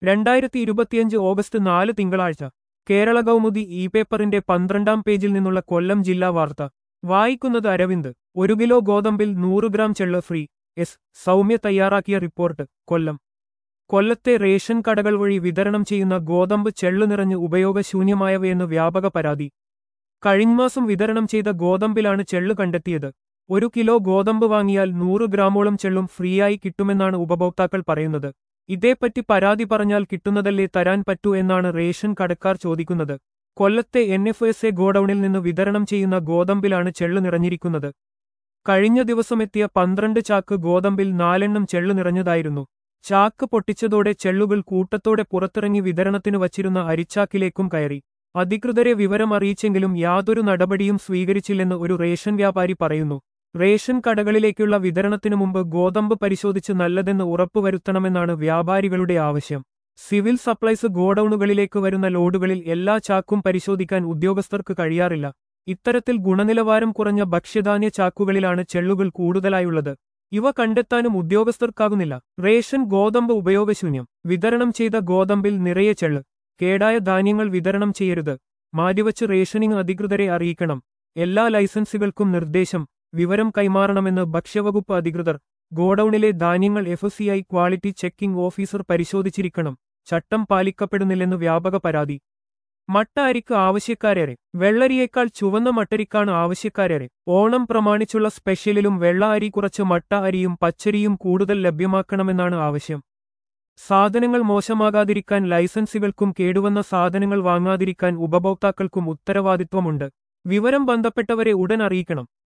രണ്ടായിരത്തി ഇരുപത്തിയഞ്ച് ഓഗസ്റ്റ് നാല് തിങ്കളാഴ്ച കേരള കൗമുദി ഇ പേപ്പറിന്റെ പന്ത്രണ്ടാം പേജിൽ നിന്നുള്ള കൊല്ലം ജില്ലാ വാർത്ത വായിക്കുന്നത് അരവിന്ദ് ഒരു കിലോ ഗോതമ്പിൽ നൂറ് ഗ്രാം ചെള്ള് ഫ്രീ എസ് സൗമ്യ തയ്യാറാക്കിയ റിപ്പോർട്ട് കൊല്ലം കൊല്ലത്തെ റേഷൻ കടകൾ വഴി വിതരണം ചെയ്യുന്ന ഗോതമ്പ് ചെള്ളു നിറഞ്ഞ് ഉപയോഗശൂന്യമായവയെന്ന് വ്യാപക പരാതി കഴിഞ്ഞമാസം വിതരണം ചെയ്ത ഗോതമ്പിലാണ് ചെള്ളു കണ്ടെത്തിയത് ഒരു കിലോ ഗോതമ്പ് വാങ്ങിയാൽ നൂറ് ഗ്രാമോളം ചെള്ളും ഫ്രീയായി കിട്ടുമെന്നാണ് ഉപഭോക്താക്കൾ പറയുന്നത് ഇതേപ്പറ്റി പരാതി പറഞ്ഞാൽ കിട്ടുന്നതല്ലേ തരാൻ പറ്റൂ എന്നാണ് റേഷൻ കടക്കാർ ചോദിക്കുന്നത് കൊല്ലത്തെ എൻ എഫ് എസ് എ ഗോഡൌണിൽ നിന്ന് വിതരണം ചെയ്യുന്ന ഗോതമ്പിലാണ് ചെള്ളു നിറഞ്ഞിരിക്കുന്നത് കഴിഞ്ഞ ദിവസമെത്തിയ പന്ത്രണ്ട് ചാക്ക് ഗോതമ്പിൽ നാലെണ്ണം ചെള്ളു നിറഞ്ഞതായിരുന്നു ചാക്ക് പൊട്ടിച്ചതോടെ ചെള്ളുകൾ കൂട്ടത്തോടെ പുറത്തിറങ്ങി വിതരണത്തിന് വച്ചിരുന്ന അരിച്ചാക്കിലേക്കും കയറി അധികൃതരെ വിവരം അറിയിച്ചെങ്കിലും യാതൊരു നടപടിയും സ്വീകരിച്ചില്ലെന്ന് ഒരു റേഷൻ വ്യാപാരി പറയുന്നു റേഷൻ കടകളിലേക്കുള്ള വിതരണത്തിനു മുമ്പ് ഗോതമ്പ് പരിശോധിച്ച് നല്ലതെന്ന് ഉറപ്പുവരുത്തണമെന്നാണ് വ്യാപാരികളുടെ ആവശ്യം സിവിൽ സപ്ലൈസ് ഗോഡൌണുകളിലേക്ക് വരുന്ന ലോഡുകളിൽ എല്ലാ ചാക്കും പരിശോധിക്കാൻ ഉദ്യോഗസ്ഥർക്ക് കഴിയാറില്ല ഇത്തരത്തിൽ ഗുണനിലവാരം കുറഞ്ഞ ഭക്ഷ്യധാന്യ ചാക്കുകളിലാണ് ചെള്ളുകൾ കൂടുതലായുള്ളത് ഇവ കണ്ടെത്താനും ഉദ്യോഗസ്ഥർക്കാകുന്നില്ല റേഷൻ ഗോതമ്പ് ഉപയോഗശൂന്യം വിതരണം ചെയ്ത ഗോതമ്പിൽ നിറയെ ചെള്ള് കേടായ ധാന്യങ്ങൾ വിതരണം ചെയ്യരുത് മാറ്റിവച്ച് റേഷനിംഗ് അധികൃതരെ അറിയിക്കണം എല്ലാ ലൈസൻസുകൾക്കും നിർദ്ദേശം വിവരം കൈമാറണമെന്ന് ഭക്ഷ്യവകുപ്പ് അധികൃതർ ഗോഡൌണിലെ ധാന്യങ്ങൾ എഫ് ക്വാളിറ്റി ചെക്കിംഗ് ഓഫീസർ പരിശോധിച്ചിരിക്കണം ചട്ടം പാലിക്കപ്പെടുന്നില്ലെന്ന് വ്യാപക പരാതി മട്ട അരിക്ക് ആവശ്യക്കാരേറെ വെള്ളരിയേക്കാൾ ചുവന്ന മട്ടരിക്കാണ് ആവശ്യക്കാരേറെ ഓണം പ്രമാണിച്ചുള്ള സ്പെഷ്യലിലും വെള്ള അരി കുറച്ച് മട്ട അരിയും പച്ചരിയും കൂടുതൽ ലഭ്യമാക്കണമെന്നാണ് ആവശ്യം സാധനങ്ങൾ മോശമാകാതിരിക്കാൻ ലൈസൻസുകൾക്കും കേടുവന്ന സാധനങ്ങൾ വാങ്ങാതിരിക്കാൻ ഉപഭോക്താക്കൾക്കും ഉത്തരവാദിത്വമുണ്ട് വിവരം ബന്ധപ്പെട്ടവരെ ഉടൻ അറിയിക്കണം